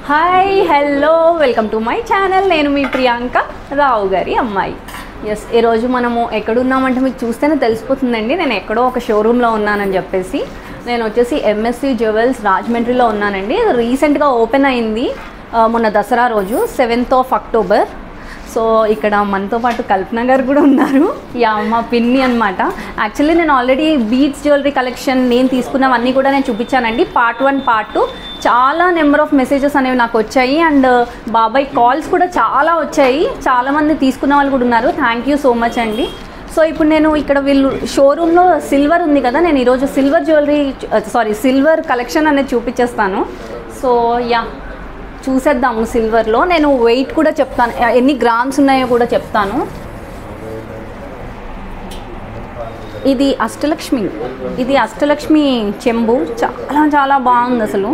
Hi hello welcome to my channel నేను మీ ప్రియాంక రావు గారి అమ్మాయి ఎస్ ఈరోజు మనము ఎక్కడున్నామంటే మీకు చూస్తేనే తెలిసిపోతుందండి నేను ఎక్కడో ఒక షోరూంలో ఉన్నానని చెప్పేసి నేను వచ్చేసి ఎంఎస్సి జ్యువెల్స్ రాజమండ్రిలో ఉన్నానండి ఇది రీసెంట్గా ఓపెన్ అయింది ఆ, మొన్న దసరా రోజు సెవెంత్ ఆఫ్ అక్టోబర్ సో ఇక్కడ మనతో పాటు కల్పన గారు కూడా ఉన్నారు యా మా పిన్ని అనమాట యాక్చువల్లీ నేను ఆల్రెడీ బీట్స్ జ్యువెలరీ కలెక్షన్ నేను తీసుకున్నవన్నీ కూడా నేను చూపించానండి పార్ట్ వన్ పార్ట్ టూ చాలా నెంబర్ ఆఫ్ మెసేజెస్ అనేవి నాకు వచ్చాయి అండ్ బాబాయ్ కాల్స్ కూడా చాలా వచ్చాయి చాలామంది తీసుకున్న వాళ్ళు కూడా ఉన్నారు థ్యాంక్ యూ సో మచ్ అండి సో ఇప్పుడు నేను ఇక్కడ వీళ్ళు షోరూంలో సిల్వర్ ఉంది కదా నేను ఈరోజు silver jewellery sorry silver collection అనేది చూపించేస్తాను సో యా చూసేద్దాము సిల్వర్లో నేను వెయిట్ కూడా చెప్తాను ఎన్ని గ్రామ్స్ ఉన్నాయో కూడా చెప్తాను ఇది అష్టలక్ష్మి ఇది అష్టలక్ష్మి చెంబు చాలా చాలా బాగుంది అసలు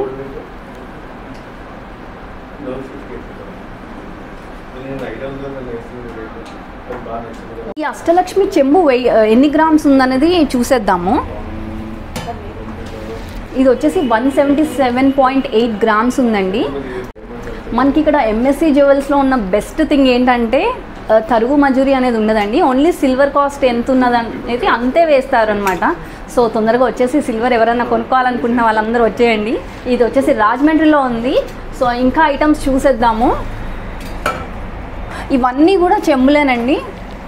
ఈ అష్టలక్ష్మి చెంబు వెయ్ ఎన్ని గ్రామ్స్ ఉందనేది చూసేద్దాము ఇది వచ్చేసి one seventy seven point eight grams ఉందండి మనకి ఇక్కడ ఎంఎస్సి జ్యువెల్స్లో ఉన్న బెస్ట్ థింగ్ ఏంటంటే ఆ, తరుగు మజూరి అనేది ఉండదండి ఓన్లీ సిల్వర్ కాస్ట్ ఎంత ఉన్నది అనేది అంతే వేస్తారనమాట సో తొందరగా వచ్చేసి సిల్వర్ ఎవరైనా కొనుక్కోవాలనుకుంటున్న వాళ్ళందరూ వచ్చేయండి ఇది వచ్చేసి రాజమండ్రిలో ఉంది సో ఇంకా ఐటమ్స్ చూసేద్దాము ఇవన్నీ కూడా చెంబులేనండి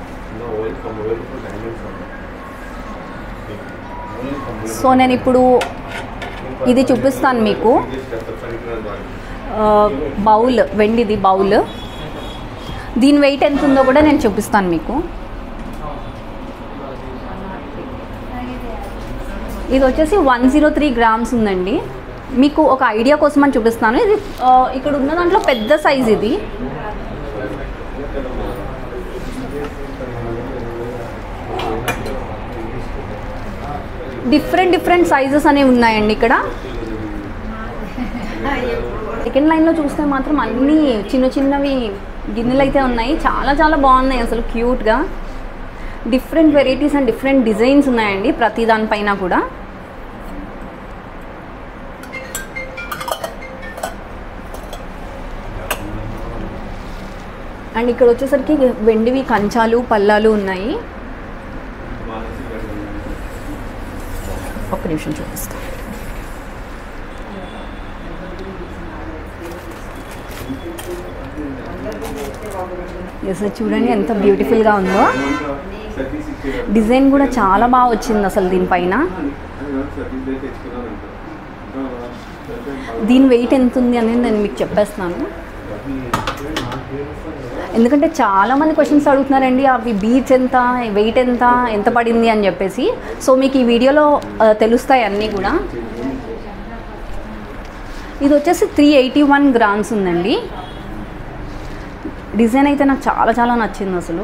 సో నేను ఇప్పుడు ఇది చూపిస్తాను మీకు ఆ, బౌల్ వెండిది బౌల్ దీని వెయిట్ ఎంత ఉందో కూడా నేను చూపిస్తాను మీకు ఇది వచ్చేసి వన్ జీరో త్రీ గ్రామ్స్ ఉందండి మీకు ఒక ఐడియా కోసం అని చూపిస్తాను ఇది ఆ, ఇక్కడ ఉన్న దాంట్లో పెద్ద సైజ్ ఇది డిఫరెంట్ డిఫరెంట్ సైజెస్ అనేవి ఉన్నాయండి ఇక్కడ సెకండ్ లైన్లో చూస్తే మాత్రం అన్నీ చిన్న చిన్నవి గిన్నెలు అయితే ఉన్నాయి చాలా చాలా బాగున్నాయి అసలు క్యూట్గా different varieties and different designs ఉన్నాయండి ప్రతి దానిపైన కూడా అండ్ ఇక్కడ వచ్చేసరికి వెండివి కంచాలు పల్లాలు ఉన్నాయి ఒక్క నిమిషం చూపిస్తాను ఎస్ చూడండి ఎంత బ్యూటిఫుల్గా ఉందో డిజైన్ కూడా చాలా బాగా వచ్చింది అసలు దీనిపైన దీని వెయిట్ ఎంత ఉంది అనేది నేను మీకు చెప్పేస్తున్నాను ఎందుకంటే చాలా మంది క్వశ్చన్స్ అడుగుతున్నారండి అవి బీట్స్ ఎంత వెయిట్ ఎంత ఎంత పడింది అని చెప్పేసి సో మీకు ఈ వీడియోలో ఆ, తెలుస్తాయి అన్నీ కూడా ఇది వచ్చేసి త్రీ ఎయిటీ వన్ గ్రామ్స్ ఉందండి డిజైన్ అయితే నాకు చాలా చాలా నచ్చింది అసలు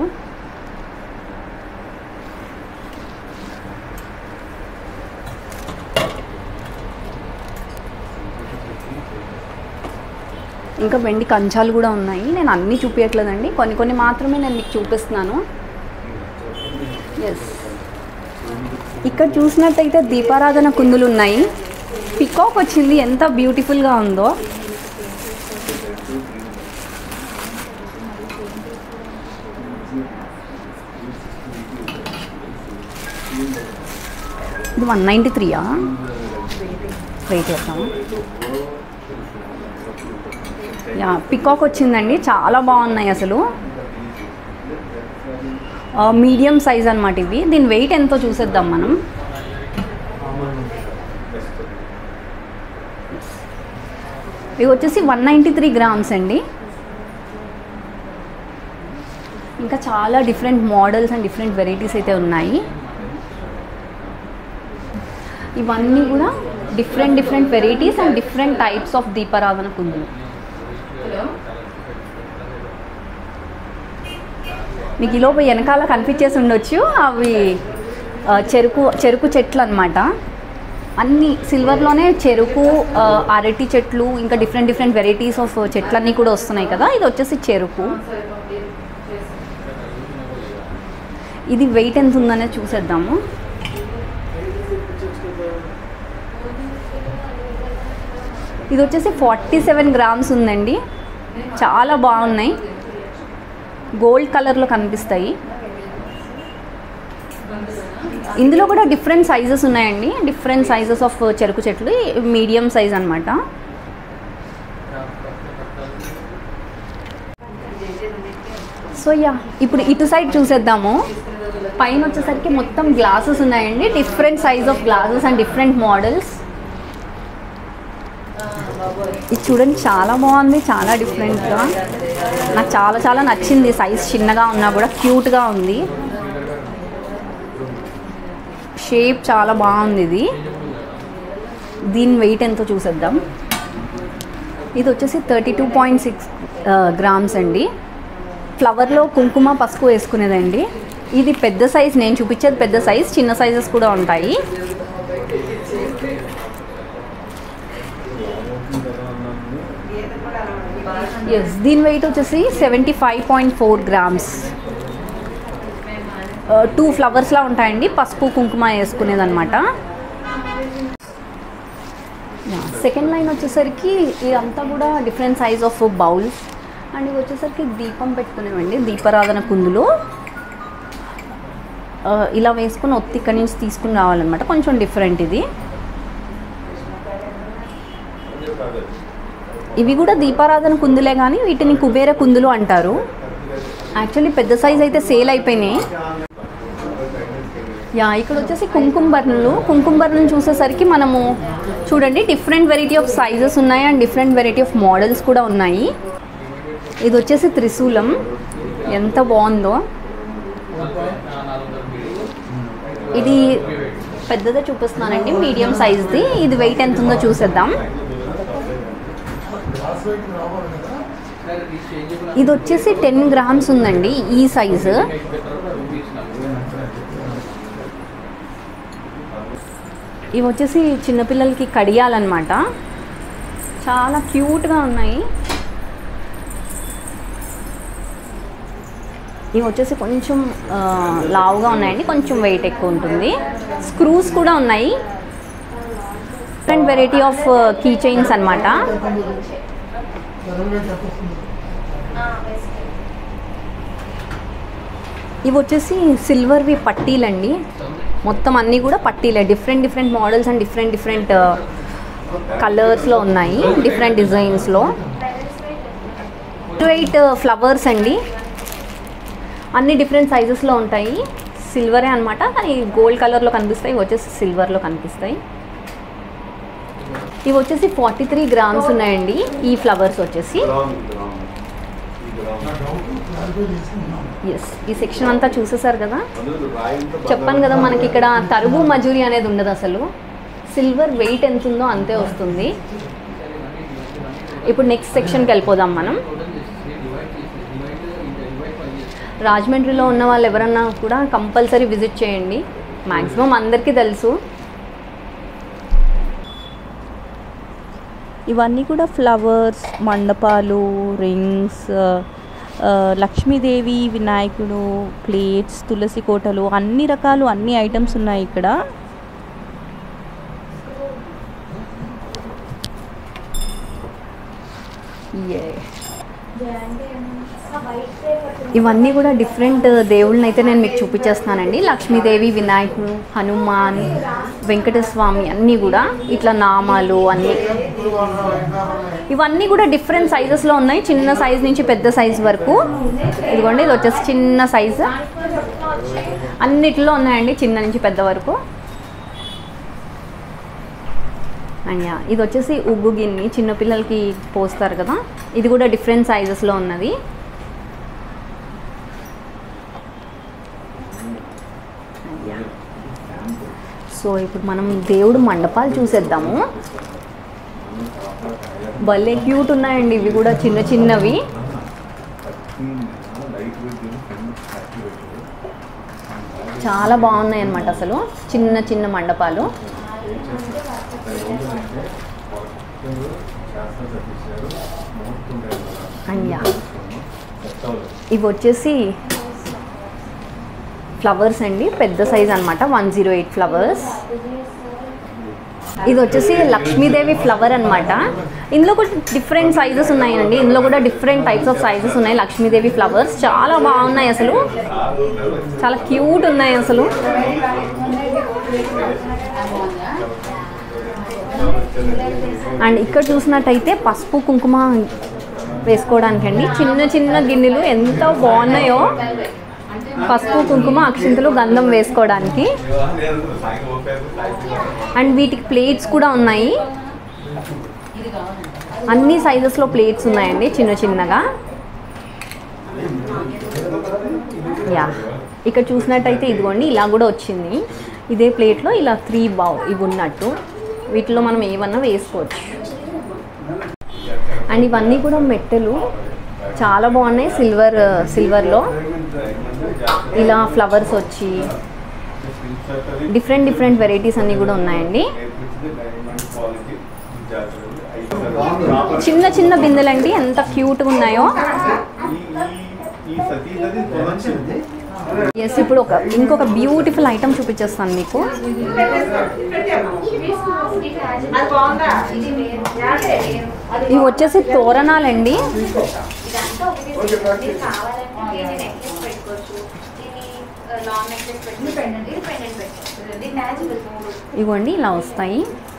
ఇంకా వెండి కంచాలు కూడా ఉన్నాయి నేను అన్నీ చూపించట్లేదండి కొన్ని కొన్ని మాత్రమే నేను మీకు చూపిస్తున్నాను ఎస్ ఇక్కడ చూసినట్టయితే దీపారాధన కుందులు ఉన్నాయి పికాక్ వచ్చింది ఎంత బ్యూటిఫుల్గా ఉందో ఇది వన్ నైంటీ త్రీయా వెయిట్ చేస్తాము యా పికాక్ వచ్చిందండి చాలా బాగున్నాయి అసలు మీడియం సైజ్ అనమాట ఇవి దీని వెయిట్ ఎంతో చూసేద్దాం మనం ఇవి వచ్చేసి వన్ నైంటీ త్రీ గ్రామ్స్ అండి ఇంకా చాలా different models and different varieties అయితే ఉన్నాయి ఇవన్నీ కూడా different different varieties and different types of దీపారాధన కుందులు మీకు ఈలోపు వెనకాల కనిపించేసి ఉండొచ్చు అవి ఆ, చెరుకు చెరుకు చెట్లు అనమాట అన్ని సిల్వర్లోనే చెరుకు ఆ, అరటి చెట్లు ఇంకా డిఫరెంట్ డిఫరెంట్ వెరైటీస్ ఆఫ్ చెట్లన్నీ కూడా వస్తున్నాయి కదా ఇది వచ్చేసి చెరుకు ఇది వెయిట్ ఎంత ఉందనేది చూసేద్దాము ఇది వచ్చేసి ఫార్టీ సెవెన్ గ్రామ్స్ ఉందండి చాలా బాగున్నాయి గోల్డ్ కలర్లో కనిపిస్తాయి ఇందులో కూడా డిఫరెంట్ సైజెస్ ఉన్నాయండి డిఫరెంట్ సైజెస్ ఆఫ్ చెరుకు చెట్లు మీడియం సైజ్ అనమాట సో యా ఇప్పుడు ఇటు సైడ్ చూసేద్దాము పైన వచ్చేసరికి మొత్తం గ్లాసెస్ ఉన్నాయండి different size of glasses and different models ఇది చూడండి చాలా బాగుంది చాలా డిఫరెంట్గా నాకు చాలా చాలా నచ్చింది సైజ్ చిన్నగా ఉన్నా కూడా క్యూట్గా ఉంది షేప్ చాలా బాగుంది ఇది దీని వెయిట్ ఎంతో చూసేద్దాం ఇది వచ్చేసి thirty two point six grams అండి ఫ్లవర్లో కుంకుమ పసుపు వేసుకునేదండి ఇది పెద్ద సైజ్ నేను చూపించేది పెద్ద సైజ్ చిన్న సైజెస్ కూడా ఉంటాయి ఎస్ దీని వెయిట్ వచ్చేసి seventy five point four grams two ఫ్లవర్స్లా ఉంటాయండి పసుపు కుంకుమ వేసుకునేదన్నమాట సెకండ్ లైన్ వచ్చేసరికి ఇదంతా కూడా different size of bowls and ఇవి వచ్చేసరికి దీపం పెట్టుకునేవండి దీపారాధన కుందులు ఆ, ఇలా వేసుకుని ఒత్తి ఇక్కడి నుంచి తీసుకుని రావాలన్నమాట కొంచెం డిఫరెంట్ ఇది ఇవి కూడా దీపారాధన కుందులే కానీ వీటిని కుబేర కుందులు అంటారు యాక్చువల్లీ పెద్ద సైజ్ అయితే సేల్ అయిపోయినాయి యా ఇక్కడ వచ్చేసి కుంకుమ బర్ణులు కుంకుమ బర్ణులు చూసేసరికి మనము చూడండి డిఫరెంట్ వెరైటీ ఆఫ్ సైజెస్ ఉన్నాయి and different variety of models కూడా ఉన్నాయి ఇది వచ్చేసి త్రిశూలం ఎంత బాగుందో ఇది పెద్దదే చూపిస్తున్నానండి మీడియం సైజ్ది ఇది వెయిట్ ఎంత ఉందో చూసేద్దాం ఇది వచ్చేసి టెన్ గ్రామ్స్ ఉందండి ఈ సైజు ఇవి వచ్చేసి చిన్నపిల్లలకి కడియాలన్నమాట చాలా క్యూట్గా ఉన్నాయి ఇవి వచ్చేసి కొంచెం ఆ, లావుగా ఉన్నాయండి కొంచెం వెయిట్ ఎక్కువ ఉంటుంది స్క్రూస్ కూడా ఉన్నాయి different variety of key chains అనమాట ఇవి వచ్చేసి సిల్వర్వి పట్టీలండి మొత్తం అన్నీ కూడా పట్టీలే different different models and different different కలర్స్లో ఉన్నాయి డిఫరెంట్ డిజైన్స్లో ఎయిట్ ఫ్లవర్స్ అండి అన్ని డిఫరెంట్ సైజెస్లో ఉంటాయి సిల్వరే అనమాట కానీ గోల్డ్ కలర్లో కనిపిస్తాయి ఇవి వచ్చేసి సిల్వర్లో కనిపిస్తాయి ఇవి వచ్చేసి ఫార్టీ త్రీ గ్రామ్స్ ఉన్నాయండి ఈ ఫ్లవర్స్ వచ్చేసి ఎస్ ఈ సెక్షన్ అంతా చూసేసారు కదా చెప్పాను కదా మనకి ఇక్కడ తరుగు మజూరి అనేది ఉండదు అసలు సిల్వర్ వెయిట్ ఎంత ఉందో అంతే వస్తుంది ఇప్పుడు నెక్స్ట్ సెక్షన్కి వెళ్ళిపోదాం మనం రాజమండ్రిలో ఉన్న వాళ్ళు ఎవరన్నా కూడా కంపల్సరీ విజిట్ చేయండి మ్యాక్సిమం అందరికీ తెలుసు ఇవన్నీ కూడా ఫ్లవర్స్ మండపాలు రింగ్స్ ఆ, లక్ష్మీదేవి వినాయకుడు ప్లేట్స్ తులసి కోటలు అన్ని రకాలు అన్ని ఐటమ్స్ ఉన్నాయి ఇక్కడ ఇవన్నీ కూడా డిఫరెంట్ దేవుళ్ళని అయితే నేను మీకు చూపించేస్తున్నానండి లక్ష్మీదేవి వినాయకుడు హనుమాన్ వెంకటేశ్వర స్వామి అన్నీ కూడా ఇట్లా నామాలు అన్నీ ఇవన్నీ కూడా డిఫరెంట్ సైజెస్లో ఉన్నాయి చిన్న సైజ్ నుంచి పెద్ద సైజ్ వరకు ఇదిగోండి ఇది వచ్చేసి చిన్న సైజు అన్నిటిలో ఉన్నాయండి చిన్న నుంచి పెద్ద వరకు అండ్ యా, ఇది వచ్చేసి ఉగ్గు గిన్నె చిన్నపిల్లలకి పోస్తారు కదా ఇది కూడా డిఫరెంట్ సైజెస్లో ఉన్నది అండ్ యా. సో ఇప్పుడు మనం దేవుడు మండపాలు చూసేద్దాము భలే క్యూట్ ఉన్నాయండి ఇవి కూడా చిన్న చిన్నవి చాలా బాగున్నాయి అన్నమాట అసలు చిన్న చిన్న మండపాలు అండ్ యా ఇవి వచ్చేసి ఫ్లవర్స్ అండి పెద్ద సైజ్ అనమాట వన్ జీరో ఎయిట్ ఫ్లవర్స్ ఇది వచ్చేసి లక్ష్మీదేవి ఫ్లవర్ అన్నమాట ఇందులో కూడా డిఫరెంట్ సైజెస్ ఉన్నాయండి ఇందులో కూడా డిఫరెంట్ టైప్స్ ఆఫ్ సైజెస్ ఉన్నాయి లక్ష్మీదేవి ఫ్లవర్స్ చాలా బాగున్నాయి అసలు చాలా క్యూట్ ఉన్నాయి అసలు అండ్ ఇక్కడ చూసినట్టయితే పసుపు కుంకుమ వేసుకోవడానికి అండి చిన్న చిన్న గిన్నెలు ఎంత బాగున్నాయో పసుపు కుంకుమ అక్షింతలు గంధం వేసుకోవడానికి అండ్ వీటికి ప్లేట్స్ కూడా ఉన్నాయి అన్ని సైజెస్లో ప్లేట్స్ ఉన్నాయండి చిన్న చిన్నగా యా ఇక్కడ చూసినట్టయితే ఇదిగోండి ఇలా కూడా వచ్చింది ఇదే ప్లేట్లో ఇలా త్రీ బావ్ ఇవి ఉన్నట్టు వీటిలో మనం ఏమన్నా వేసుకోవచ్చు అండ్ ఇవన్నీ కూడా మెట్టెలు చాలా బాగున్నాయి సిల్వర్ సిల్వర్లో ఇలా ఫ్లవర్స్ వచ్చి డిఫరెంట్ డిఫరెంట్ వెరైటీస్ అన్నీ కూడా ఉన్నాయండి చిన్న చిన్న బిందెలండి ఎంత క్యూట్గా ఉన్నాయో ఎస్ ఇప్పుడు ఒక ఇంకొక బ్యూటిఫుల్ ఐటమ్ చూపించేస్తాను మీకు ఇవి వచ్చేసి తోరణాలండి ఇదంతా ఒకటి ఇది కావాలంటే దీన్ని నెక్లెస్ పెట్టుకోవచ్చు దీన్ని లాంగ్ నెక్లెస్ పెట్టుకోవచ్చు పెండెంట్ ఇది పెండెంట్ పెట్టుకోవచ్చు ఇది మ్యాచబుల్ మూడు ఇవ్వండి ఇలా వస్తాయి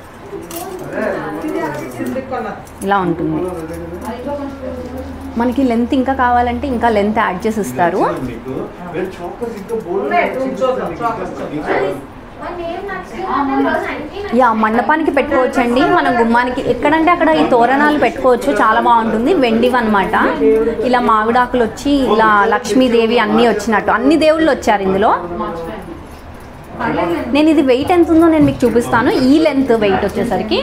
ఇలా ఉంటుంది మనకి లెంత్ ఇంకా కావాలంటే ఇంకా లెంత్ యాడ్ చేసి ఇస్తారు మన ఏం నచ్చింది రోజు అన్ని యా మండపానికి పెట్టుకోవచ్చండి మనం గుమ్మానికి ఎక్కడంటే అక్కడ ఈ తోరణాలు పెట్టుకోవచ్చు చాలా బాగుంటుంది వెండివి అనమాట ఇలా మామిడాకులు వచ్చి ఇలా లక్ష్మీదేవి అన్నీ వచ్చినట్టు అన్ని దేవుళ్ళు వచ్చారు ఇందులో నేను ఇది వెయిట్ ఎంత ఉందో నేను మీకు చూపిస్తాను ఈ లెంత్ వెయిట్ వచ్చేసరికి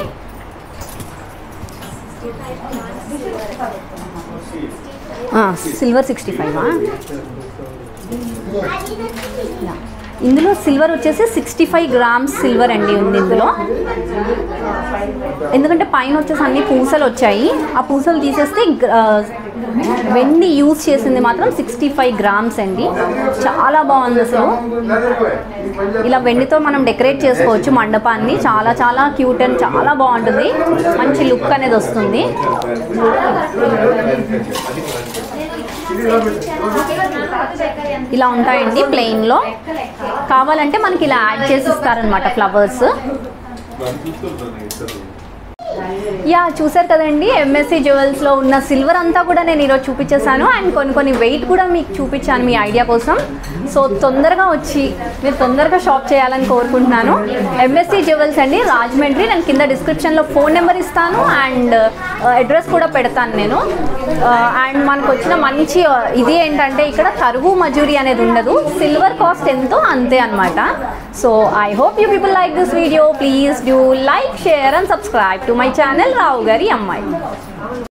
సిల్వర్ సిక్స్టీ ఫైవా ఇందులో సిల్వర్ వచ్చేసి సిక్స్టీ ఫైవ్ గ్రామ్స్ సిల్వర్ అండి ఉంది ఇందులో ఎందుకంటే పైన వచ్చేసి అన్ని పూసలు వచ్చాయి ఆ పూసలు తీసేస్తే గ్ర- ఆ, వెండి యూజ్ చేసింది మాత్రం సిక్స్టీ ఫైవ్ గ్రామ్స్ అండి చాలా బాగుంది అసలు ఇలా వెండితో మనం డెకరేట్ చేసుకోవచ్చు మండపాన్ని చాలా చాలా క్యూట్ అండ్ చాలా బాగుంటుంది మంచి లుక్ అనేది వస్తుంది ఇలా ఉంటాయండి ప్లెయిన్లో కావాలంటే మనకి ఇలా యాడ్ చేసి ఇస్తారనమాట ఫ్లవర్స్ యా చూసారు కదండి ఎంఎస్సి జ్యువెల్స్లో ఉన్న సిల్వర్ అంతా కూడా నేను ఈరోజు చూపించేశాను అండ్ కొన్ని కొన్ని వెయిట్ కూడా మీకు చూపించాను మీ ఐడియా కోసం సో తొందరగా వచ్చి మీరు తొందరగా షాప్ చేయాలని కోరుకుంటున్నాను ఎంఎస్సి జ్యువెల్స్ అండి రాజమండ్రి నేను కింద డిస్క్రిప్షన్లో ఫోన్ నెంబర్ ఇస్తాను అండ్ అడ్రస్ కూడా పెడతాను నేను అండ్ మనకు వచ్చిన మంచి uh, ఇది ఏంటంటే ఇక్కడ తరుగు మజూరి అనేది ఉండదు సిల్వర్ కాస్ట్ ఎంతో అంతే అనమాట so I hope you people like this video please do like share and subscribe to my channel Rao గారి అమ్మాయి